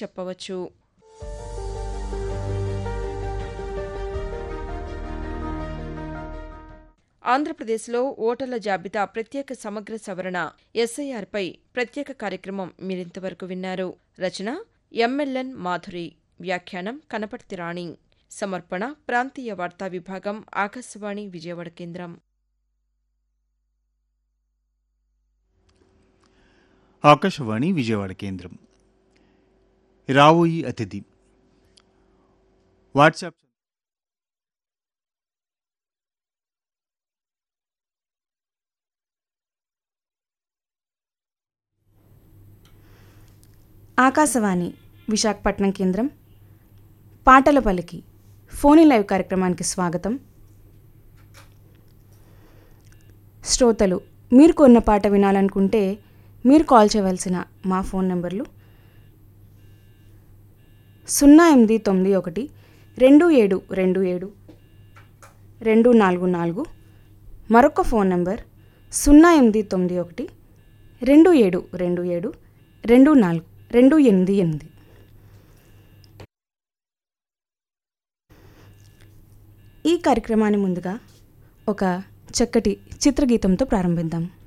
చెప్పవచ్చు ఆంధ్రప్రదేశ్లో ఓటర్ల జాబితా ప్రత్యేక సమగ్ర సవరణ ఎస్ఐఆర్పై ప్రత్యేక కార్యక్రమం మీరింతవరకు విన్నారు రచన ఎంఎల్ఎన్ మాధురి వ్యాఖ్యానం కనపర్తి రాణి సమర్పణ ప్రాంతీయ వార్తా విభాగం ఆకాశవాణి విజయవాడ కేంద్రం ఆకాశవాణి విజయవాడ కేంద్రం రావోయి అతిథి వాట్సాప్ ఆకాశవాణి విశాఖపట్నం కేంద్రం పాటల పలికి ఫోన్ లైవ్ కార్యక్రమానికి స్వాగతం శ్రోతలు మీరు కొన్న పాట వినాలనుకుంటే మీరు కాల్ చేయవలసిన మా ఫోన్ నెంబర్లు సున్నా ఎనిమిది తొమ్మిది ఒకటి రెండు ఏడు రెండు ఏడు రెండు నాలుగు నాలుగు మరొక ఫోన్ నెంబర్ సున్నా ఎనిమిది తొమ్మిది ఒకటి రెండు ఏడు రెండు ఏడు రెండు నాలుగు రెండు ఎనిమిది ఎనిమిది ఈ కార్యక్రమాన్ని ముందుగా ఒక చక్కటి చిత్రగీతంతో ప్రారంభిద్దాం